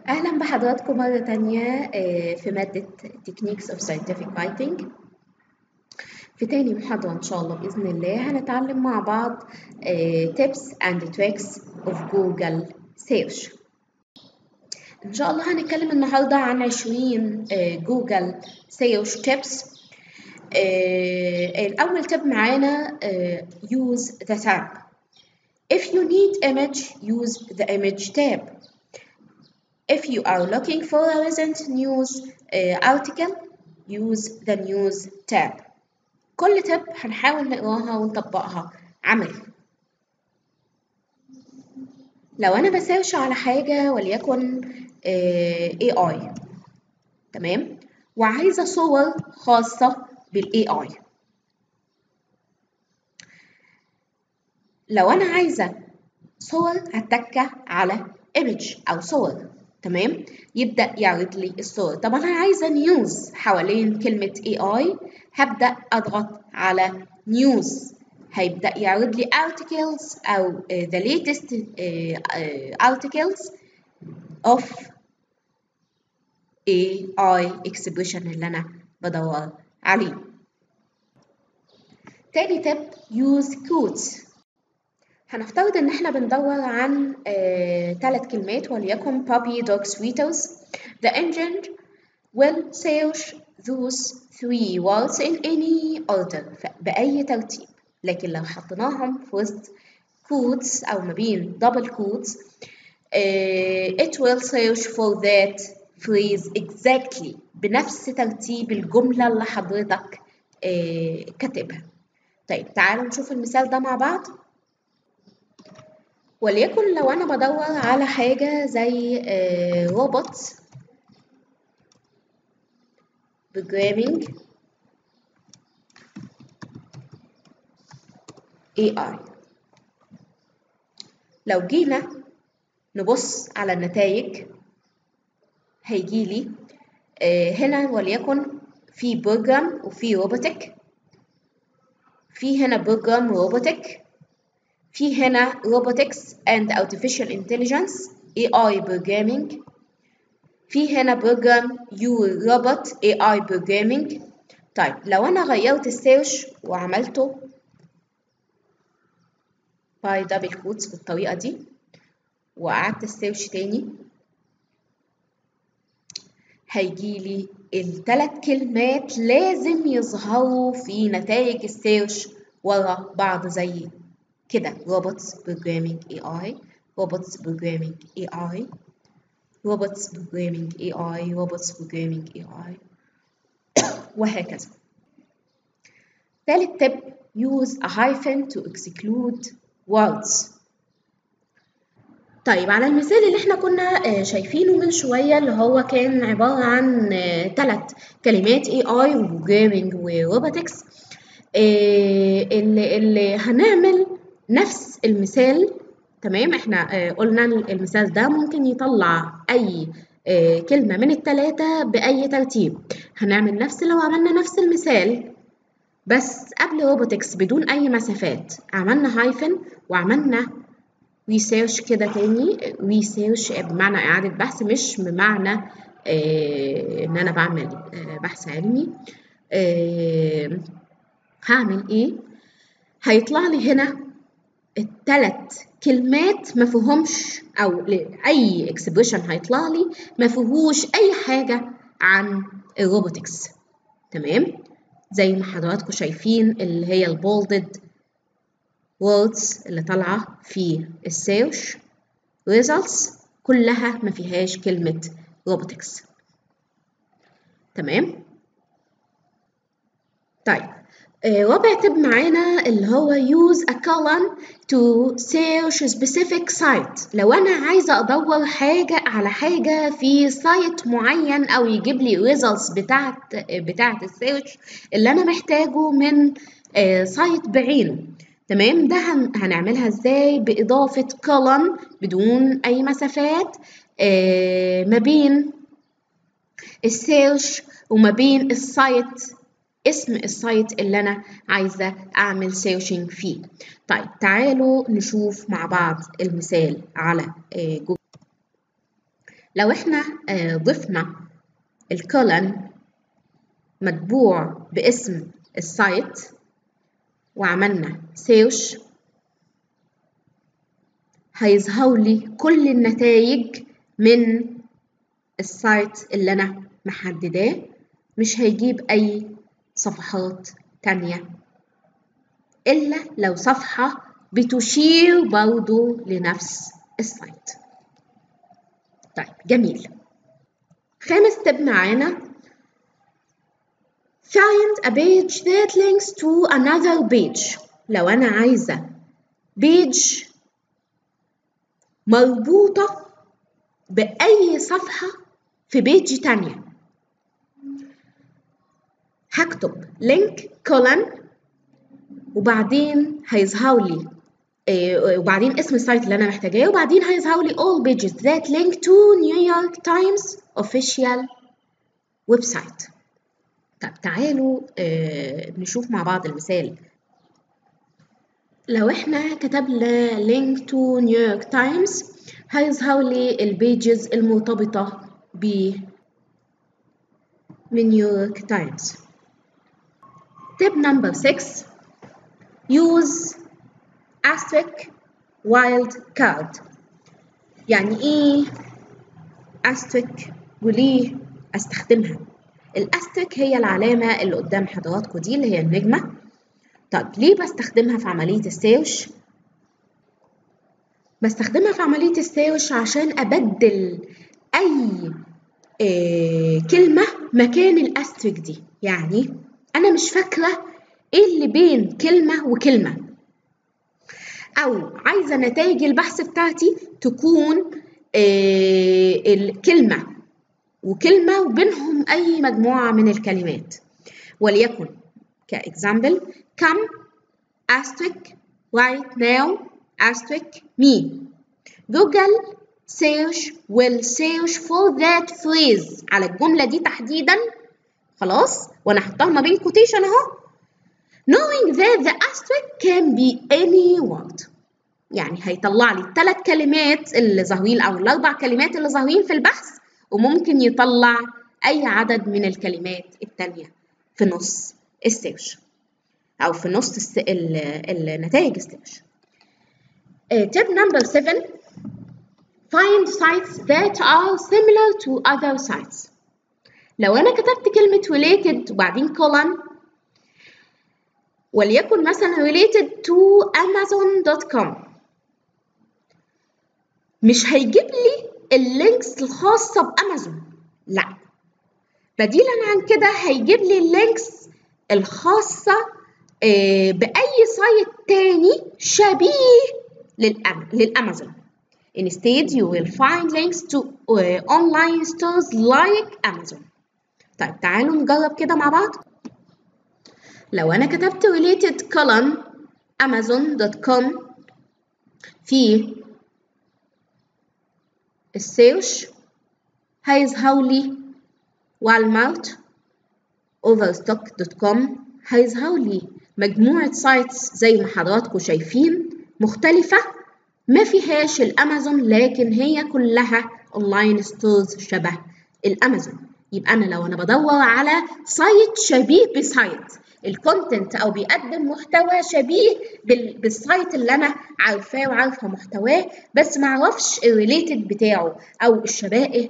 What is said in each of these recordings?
أهلا بحضراتكم مرة تانية آه، في مادة Techniques of Scientific Writing في تاني محاضرة إن شاء الله بإذن الله هنتعلم مع بعض آه، Tips and Tricks of Google Search إن شاء الله هنتكلم النهاردة عن 20 آه، Google Search Tips آه، الأول تب معانا آه، Use the tab If you need image, use the image tab If you are looking for a recent news uh, article, use the news tab. كل تب هنحاول نقراها ونطبقها عملي. لو أنا بسيرش على حاجة وليكن uh, AI تمام؟ وعايزة صور خاصة بال AI. لو أنا عايزة صور هتكة على image أو صور تمام يبدأ يعرض لي الصور طب أنا عايزة نيوز حوالين كلمة AI هبدأ أضغط على نيوز هيبدأ يعرض لي articles أو uh, the latest uh, uh, articles of AI exhibition اللي أنا بدور عليه تاني تب use quotes هنفترض إن إحنا بندور عن ثلاث كلمات وليكن puppy dog sweaters the engine will search those three words in any order بأي ترتيب لكن لو حطيناهم في وسط quotes أو ما بين double quotes uh, it will search for that phrase exactly بنفس ترتيب الجملة اللي حضرتك uh, كاتبها طيب تعالوا نشوف المثال ده مع بعض وليكن لو أنا بدور على حاجة زي روبوت programming AI لو جينا نبص على النتائج هيجيلي هنا وليكن في بروجرام وفي روبوتك في هنا بروجرام روبوتك في هنا robotics and artificial intelligence AI programming في هنا program your robot AI programming طيب لو أنا غيرت السيرش وعملته باي دبل كوتس بالطريقة دي وقعدت السيرش تاني هيجيلي التلات كلمات لازم يظهروا في نتائج السيرش ورا بعض زي كده robots programming AI robots programming AI robots programming AI robots programming AI وهكذا ثالث tip use a hyphen to exclude words طيب على المثال اللي احنا كنا شايفينه من شوية اللي هو كان عبارة عن ثلاث كلمات AI وبروجرامينج وروبوتكس اللي, اللي هنعمل نفس المثال تمام احنا قلنا المثال ده ممكن يطلع اي كلمة من التلاتة بأي ترتيب هنعمل نفس لو عملنا نفس المثال بس قبل روبوتكس بدون أي مسافات عملنا هايفن وعملنا ريسيرش كده تاني ريسيرش بمعنى إعادة بحث مش بمعنى اه إن أنا بعمل اه بحث علمي اه هعمل إيه؟ هيطلع لي هنا التلات كلمات ما فيهمش او اي اكسبريشن هيطلع لي ما فيهوش اي حاجه عن الروبوتكس تمام زي ما حضراتكم شايفين اللي هي البولدد ووردز اللي طالعه في السيرش ريزلتس كلها ما فيهاش كلمه روبوتكس تمام طيب رابع تب معانا اللي هو use a column to search specific site لو أنا عايزة أدور حاجة على حاجة في سايت معين أو يجيب لي results بتاعت بتاعت السيرش اللي أنا محتاجه من سايت بعينه تمام ده هنعملها ازاي بإضافة column بدون أي مسافات ما بين السيرش وما بين السايت اسم السايت اللي أنا عايزة أعمل سيرشنج فيه طيب تعالوا نشوف مع بعض المثال على جوجل لو احنا آه، ضفنا الكولن متبوع باسم السايت وعملنا سيرش هيظهر لي كل النتائج من السايت اللي انا محدداه مش هيجيب اي صفحات تانية الا لو صفحة بتشير برضو لنفس السايت طيب جميل خامس تب معانا find a page that links to another page لو أنا عايزة page مربوطة بأي صفحة في بيج تانية هكتب link colon وبعدين هيظهر لي آه، وبعدين اسم السايت اللي انا محتاجاه وبعدين هيظهر لي all pages that link to New York Times official website طب تعالوا آه، نشوف مع بعض المثال لو احنا كتبنا link to New York Times هيظهر لي البيجز المرتبطة ب من نيويورك تايمز tip number 6 use asterisk wild card يعني ايه asterisk وليه استخدمها الاستريك هي العلامة اللي قدام حضراتكم دي اللي هي النجمة طب ليه بستخدمها في عملية السيرش بستخدمها في عملية السيرش عشان أبدل أي آه كلمة مكان الاستريك دي يعني أنا مش فاكرة إيه اللي بين كلمة وكلمة أو عايزة نتائج البحث بتاعتي تكون آه الكلمة وكلمة وبينهم أي مجموعة من الكلمات وليكن كإكزامبل come asterisk right now asterisk me Google search will search for that phrase على الجملة دي تحديدا خلاص وأنا حطها ما بين quotation أهو knowing that the asterisk can be any word يعني هيطلع لي الثلاث كلمات اللي ظاهرين أو الأربع كلمات اللي ظاهرين في البحث وممكن يطلع أي عدد من الكلمات التانية في نص السيرش أو في نص الس... ال... النتائج السيرش. tip number seven find sites that are similar to other sites. لو أنا كتبت كلمة related وبعدين colon وليكن مثلا related to amazon.com مش هيجيب لي اللينكس الخاصة بأمازون لا بديلا عن كده هيجيب لي اللينكس الخاصة بأي سايت تاني شبيه للأم... للأمازون Instead, you will find links to uh, online stores like Amazon. طيب تعالوا نجرب كده مع بعض. لو أنا كتبت related column amazon.com في السيرش هيظهر لي والمارت overstock دوت كوم هيظهر لي مجموعة سايتس زي ما حضراتكم شايفين مختلفة ما فيهاش الأمازون لكن هي كلها أونلاين ستورز شبه الأمازون يبقى أنا لو أنا بدور على سايت شبيه بسايت الكونتنت او بيقدم محتوى شبيه بالسايت اللي انا عارفاه وعارفه محتواه بس ما اعرفش الريليتد بتاعه او الشبائه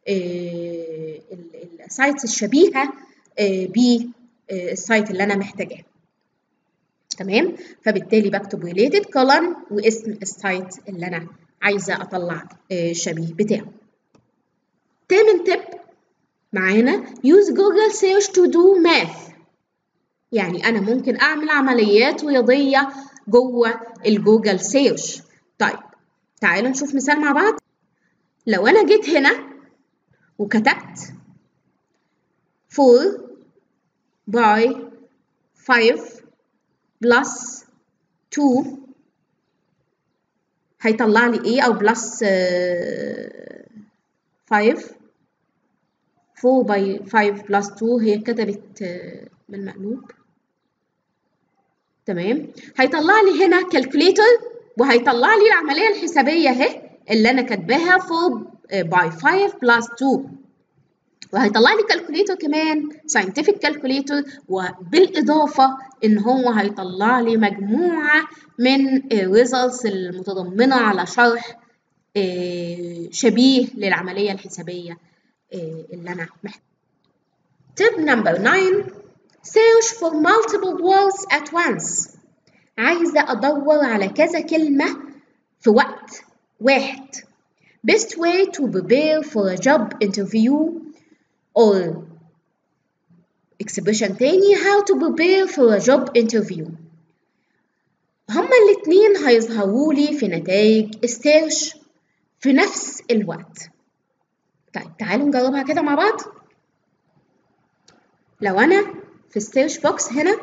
السايتس الشبيهه بالسايت اللي انا محتاجاه تمام فبالتالي بكتب ريليتد كولن واسم السايت اللي انا عايزه اطلع شبيه بتاعه تامن تip معانا use Google search to do math يعني أنا ممكن أعمل عمليات رياضية جوه الجوجل سيرش طيب تعالوا نشوف مثال مع بعض لو أنا جيت هنا وكتبت 4 by 5 plus 2 هيطلع لي ايه او بلس 5 4 by 5 plus 2 هي كتبت بالمقلوب تمام هيطلع لي هنا كالكوليتر وهيطلع لي العمليه الحسابيه اهي اللي انا كاتباها 4 by 5 plus 2 وهيطلع لي كالكوليتر كمان scientific calculator وبالإضافة إن هو هيطلع لي مجموعة من الريزلتس المتضمنة على شرح شبيه للعملية الحسابية اللي أنا محتاج. Tip number 9 search for multiple words at once عايزة أدور على كذا كلمة في وقت واحد best way to prepare for a job interview or expression تاني how to prepare for a job interview هما الاتنين هيظهروا لي في نتائج السيرش في نفس الوقت طيب تعالوا نجربها كده مع بعض لو أنا في السيرش بوكس هنا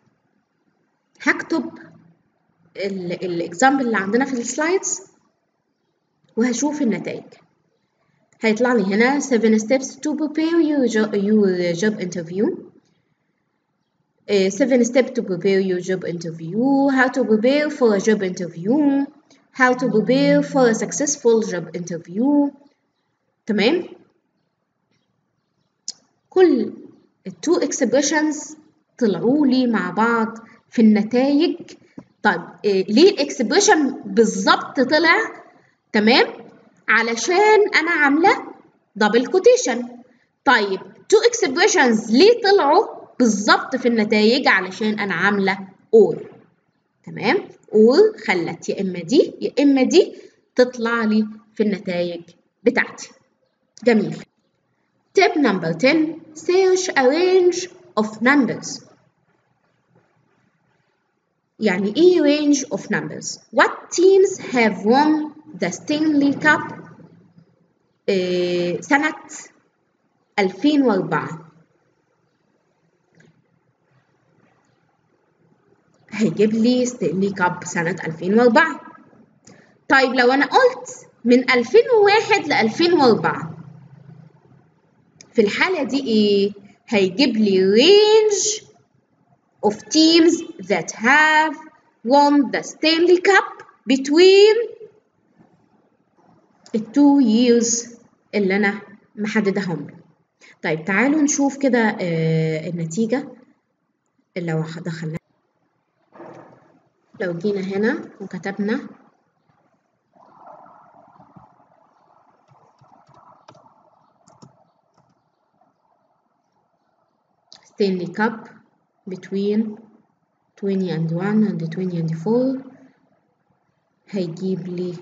هكتب الاكزامبل اللي عندنا في السلايدز وهشوف النتائج هيطلع لي هنا 7 steps to prepare your job, your job interview uh, 7 steps to prepare your job interview how to prepare for a job interview how to prepare for a successful job interview تمام كل التو expressions طلعوا لي مع بعض في النتائج طيب إيه ليه الاكسبريشن بالظبط طلع تمام علشان انا عامله دبل كوتيشن طيب تو اكسبريشنز ليه طلعوا بالظبط في النتائج علشان انا عامله اور تمام اور خلت يا اما دي يا اما دي تطلع لي في النتائج بتاعتي جميل tip number 10 search a range of numbers يعني ايه range of numbers what teams have won the Stanley Cup سنة 2004 هيجيب لي ستانلي كاب سنة 2004 طيب لو أنا قلت من 2001 ل 2004 في الحالة دي إيه؟ هيجيب لي range of teams that have won the Stanley Cup between the two years اللي أنا محددهم له. طيب تعالوا نشوف كده آه النتيجة لو دخلنا لو جينا هنا وكتبنا Stanley Cup between 20 and 1 and 20 and 4 هيجيب لي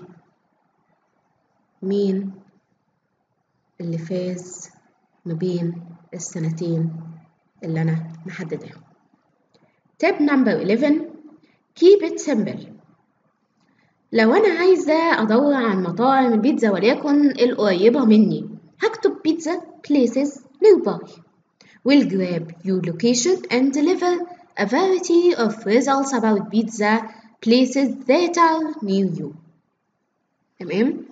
مين اللي فاز ما بين السنتين اللي أنا محدداهم tip number 11 keep it simple لو أنا عايزة أدور عن مطاعم البيتزا وليكن القريبة مني هكتب بيتزا places nearby will grab your location and deliver a variety of results about pizza places that are near you. تمام؟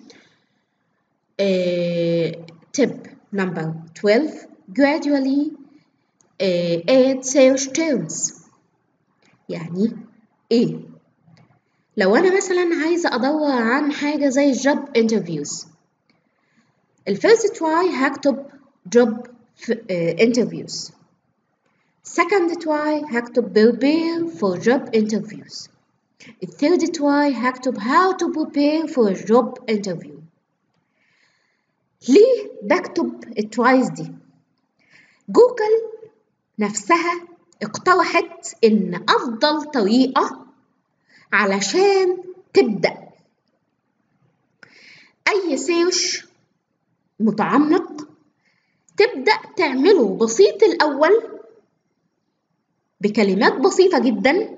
uh, tip number 12 gradually uh, add search terms يعني ايه؟ لو أنا مثلا عايزة أدور عن حاجة زي job interviews الفيرست try هكتب job interviews second try هكتب prepare for job interviews الثird try هكتب how to prepare for a job interview ليه بكتب الترايز دي جوجل نفسها اقترحت ان افضل طريقة علشان تبدأ اي سيرش متعمق تبدأ تعمله بسيط الأول بكلمات بسيطة جدا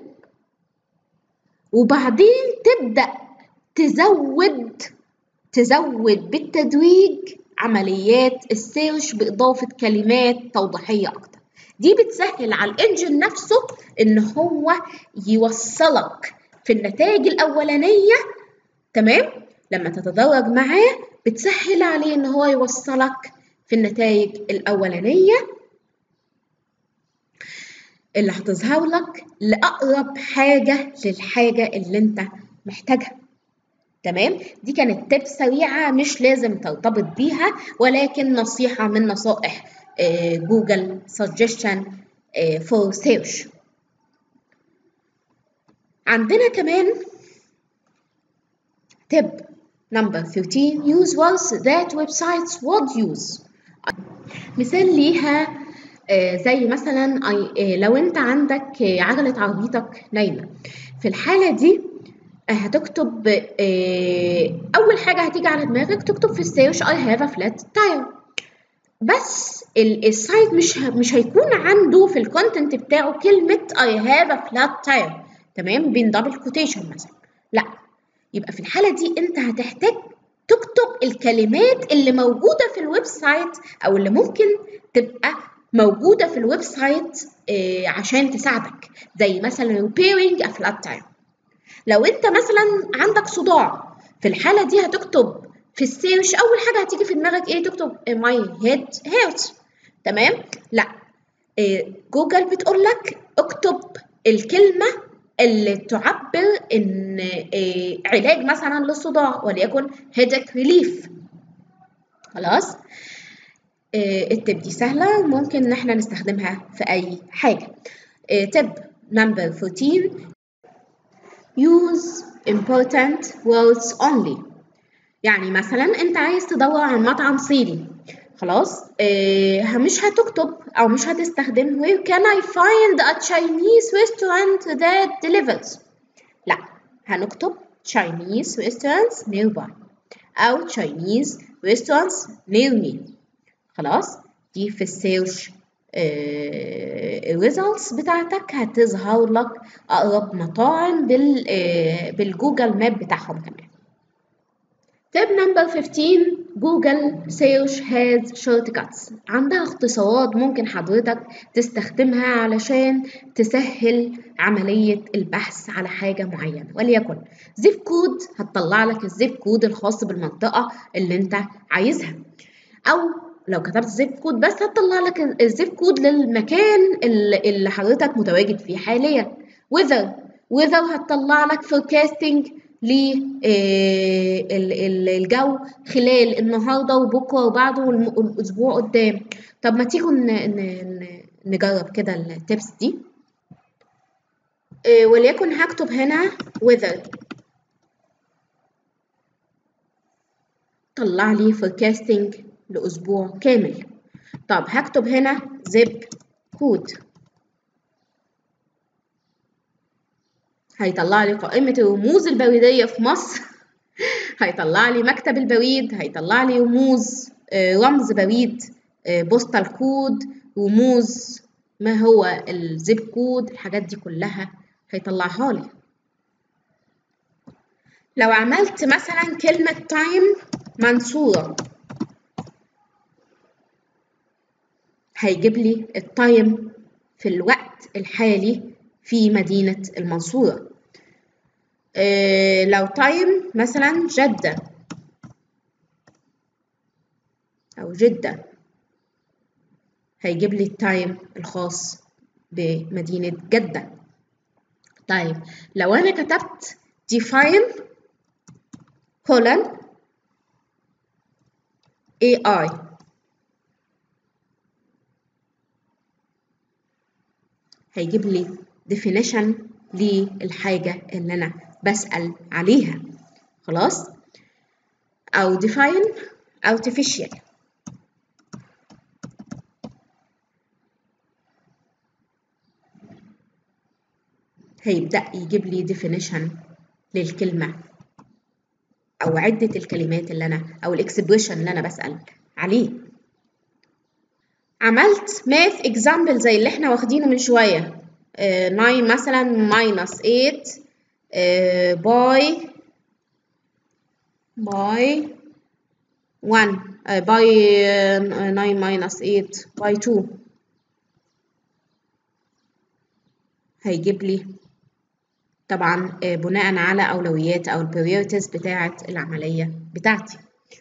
وبعدين تبدأ تزود تزود بالتدريج عمليات السيرش بإضافة كلمات توضيحية أكتر دي بتسهل على الإنجن نفسه إن هو يوصلك في النتائج الأولانية تمام لما تتدرج معاه بتسهل عليه إن هو يوصلك في النتائج الأولانية اللي هتظهر لك لأقرب حاجة للحاجة اللي أنت محتاجها تمام دي كانت تip سريعة مش لازم ترتبط بيها ولكن نصيحة من نصائح جوجل suggestion for search عندنا كمان tip number 13 use words that websites would use مثال ليها زي مثلا لو انت عندك عجلة عربيتك نايمة في الحالة دي هتكتب أول حاجة هتيجي على دماغك تكتب في السيرش I have a flat tire بس السايت مش مش هيكون عنده في الكونتنت بتاعه كلمة I have a flat tire تمام بين دبل كوتيشن مثلا لا يبقى في الحالة دي انت هتحتاج تكتب الكلمات اللي موجودة في الويب سايت أو اللي ممكن تبقى موجودة في الويب سايت عشان تساعدك زي مثلا repairing a flat tire لو انت مثلا عندك صداع في الحالة دي هتكتب في السيرش أول حاجة هتيجي في دماغك إيه تكتب my head hurts تمام لا جوجل بتقول لك اكتب الكلمة اللي تعبر ان علاج مثلا للصداع وليكن headache relief خلاص التب دي سهلة ممكن ان احنا نستخدمها في اي حاجة تب نمبر 14 use important words only يعني مثلا انت عايز تدور عن مطعم صيني خلاص اه مش هتكتب او مش هتستخدم where can I find a Chinese restaurant that delivers لا هنكتب Chinese restaurants nearby او Chinese restaurants near me خلاص دي في السيرش الريزلتس بتاعتك هتظهر لك اقرب مطاعم بال بالجوجل ماب بتاعهم كمان تيب نمبر 15 جوجل سيرش هاز شورت كاتس عندها اختصارات ممكن حضرتك تستخدمها علشان تسهل عملية البحث على حاجة معينة وليكن زيب كود هتطلع لك الزيب كود الخاص بالمنطقة اللي انت عايزها او لو كتبت زيب كود بس هتطلع لك الزيب كود للمكان اللي حضرتك متواجد فيه حاليا weather weather هتطلع لك forecasting للجو خلال النهارده وبكره وبعده والاسبوع قدام طب ما تيجوا نجرب كده التبس دي وليكن هكتب هنا weather طلع لي forecasting لأسبوع كامل طب هكتب هنا زب كود هيطلع لي قائمة الرموز البريدية في مصر هيطلع لي مكتب البريد هيطلع لي رموز رمز بريد بوستال كود رموز ما هو الزب كود الحاجات دي كلها هيطلعها لي لو عملت مثلا كلمة تايم منصورة هيجيب لي التايم في الوقت الحالي في مدينة المنصورة إيه لو تايم مثلا جدة أو جدة هيجيب لي التايم الخاص بمدينة جدة طيب لو أنا كتبت define colon AI هيجيب لي definition للحاجة اللي أنا بسأل عليها خلاص أو define artificial هيبدأ يجيب لي definition للكلمة أو عدة الكلمات اللي أنا أو الإكسبريشن اللي أنا بسأل عليه عملت ماث اكزامبل زي اللي احنا واخدينه من شويه 9 مثلا ماينس 8 باي باي 1 باي 9 ماينس 8 باي 2 هيجيب لي طبعا بناء على اولويات او البريورتيز بتاعه العمليه بتاعتي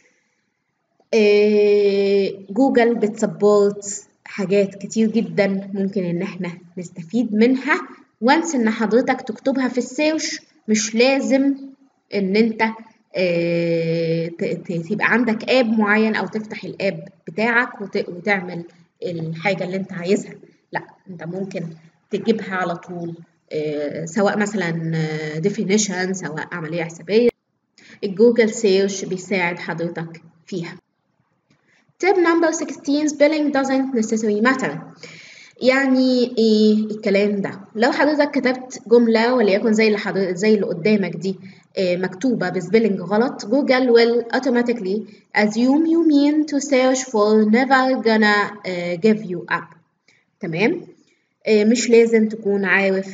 جوجل بتسبورت حاجات كتير جدا ممكن ان احنا نستفيد منها وانس ان حضرتك تكتبها في السيرش مش لازم ان انت آه، ت- ت- تبقى عندك اب معين او تفتح الاب بتاعك وت- وتعمل الحاجه اللي انت عايزها لا انت ممكن تجيبها على طول آه، سواء مثلا آه، definition سواء عمليه حسابيه الجوجل سيرش بيساعد حضرتك فيها tip number 16 spelling doesn't necessarily matter يعني ايه الكلام ده لو حضرتك كتبت جملة وليكن زي اللي حضرتك زي اللي قدامك دي إيه مكتوبة بسبيلنج غلط جوجل will automatically assume you mean to search for never gonna uh, give you up تمام إيه مش لازم تكون عارف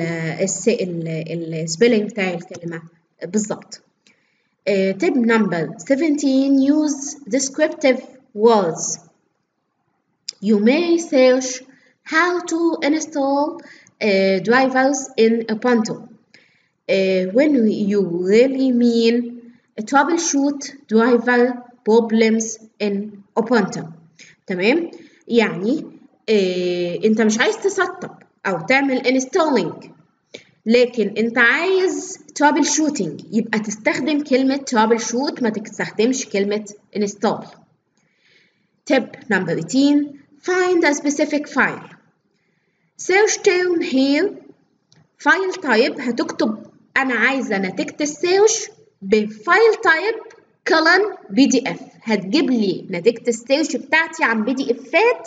السبيلنج بتاع الكلمة بالظبط Uh, tip number 17 use descriptive words. You may search how to install uh, drivers in Ubuntu uh, when you really mean troubleshoot driver problems in Ubuntu. تمام؟ يعني uh, انت مش عايز تسطب او تعمل installing لكن انت عايز ترابل شوتنج يبقى تستخدم كلمة ترابل شوت ما تستخدمش كلمة install tip number 18 find a specific file search term here file type هتكتب انا عايزة نتيجة السيرش بفايل تايب colon بي دي اف هتجيب لي نتيجة السيرش بتاعتي عن بي دي افات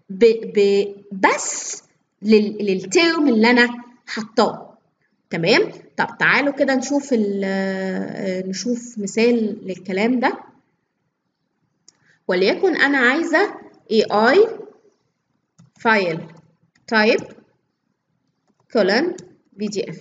بس لل- للترم اللي انا حطاه تمام طب تعالوا كده نشوف ال- نشوف مثال للكلام ده وليكن انا عايزه AI فايل تايب colon PDF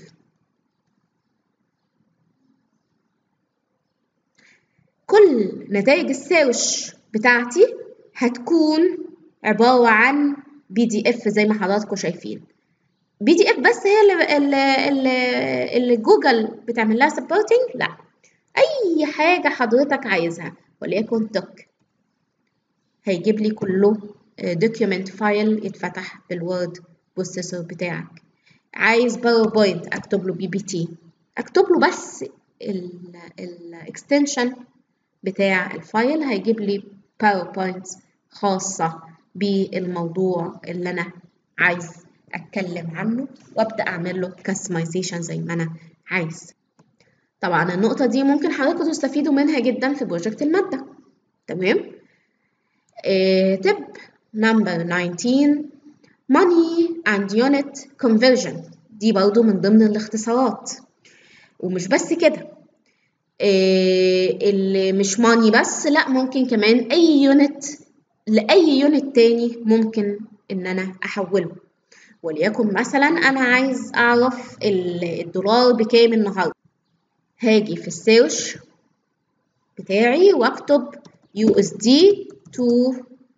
كل نتائج السيرش بتاعتي هتكون عبارة عن بي دي اف زي ما حضراتكم شايفين بي دي اف بس هي اللي, اللي, اللي, اللي جوجل بتعمل لها سبورتنج لا اي حاجه حضرتك عايزها وليكن توك هيجيب لي كله دوكيومنت فايل يتفتح بالوورد بروسيسور بتاعك عايز باوربوينت اكتب له بي بي تي اكتب له بس الاكستنشن بتاع الفايل هيجيب لي باوربوينت خاصه بالموضوع اللي انا عايز اتكلم عنه وابدا اعمل له كاستمايزيشن زي ما انا عايز طبعا النقطه دي ممكن حضراتكم تستفيدوا منها جدا في بروجكت الماده تمام تب نمبر 19 money and unit conversion دي برضو من ضمن الاختصارات ومش بس كده إيه اللي مش ماني بس لا ممكن كمان اي يونت لاي يونت تاني ممكن ان انا احوله وليكن مثلا انا عايز اعرف الدولار بكام النهارده هاجي في السيرش بتاعي واكتب USD to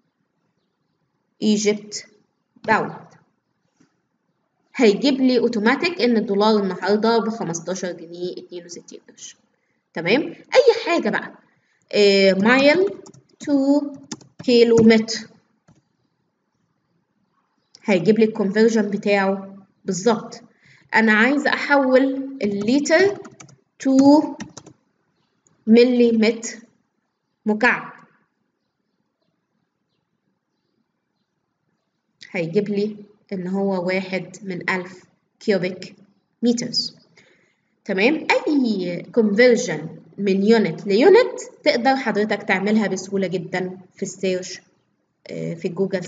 Egypt pound هيجيب لي اوتوماتيك ان الدولار النهارده ب 15 جنيه 62 قرش تمام اي حاجه بقى إيه مايل تو كيلو متر هيجيب لي الكونفرجن بتاعه بالظبط انا عايزه احول الليتر تو ملي متر مكعب هيجيب لي ان هو واحد من ألف كيوبيك مترز تمام اي كونفرجن من يونت ليونت تقدر حضرتك تعملها بسهوله جدا في السيرش في جوجل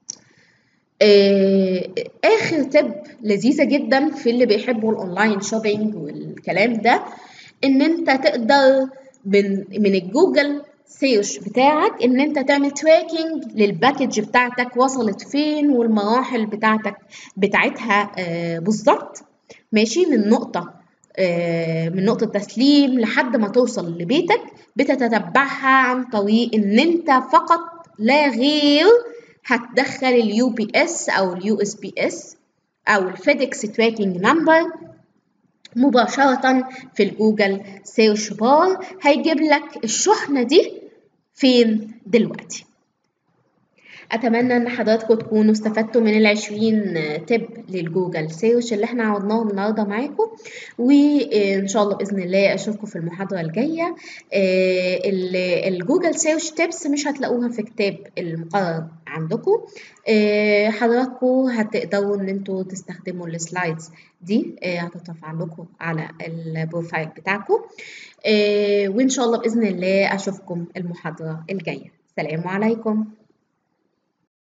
اخر تب لذيذه جدا في اللي بيحبوا الاونلاين شوبينج والكلام ده ان انت تقدر من من الجوجل سيرش بتاعك ان انت تعمل تراكنج للباكج بتاعتك وصلت فين والمراحل بتاعتك بتاعتها آه بالظبط ماشي من نقطة آه من نقطة تسليم لحد ما توصل لبيتك بتتتبعها عن طريق ان انت فقط لا غير هتدخل اليو بي اس او اليو اس بي اس او الفيدكس تراكنج نمبر مباشرة في الجوجل سيرش بار هيجيب لك الشحنة دي فين دلوقتي اتمنى ان حضراتكم تكونوا استفدتوا من العشرين تب للجوجل سيرش اللي احنا عرضناهم النهارده معاكم وان شاء الله باذن الله اشوفكم في المحاضره الجايه آه، ال- الجوجل سيرش تيبس مش هتلاقوها في كتاب المقرر عندكم آه، حضراتكم هتقدروا ان انتوا تستخدموا السلايدز دي آه، هتترفع لكم على البروفايل بتاعكم آه، وان شاء الله باذن الله اشوفكم المحاضره الجايه سلام عليكم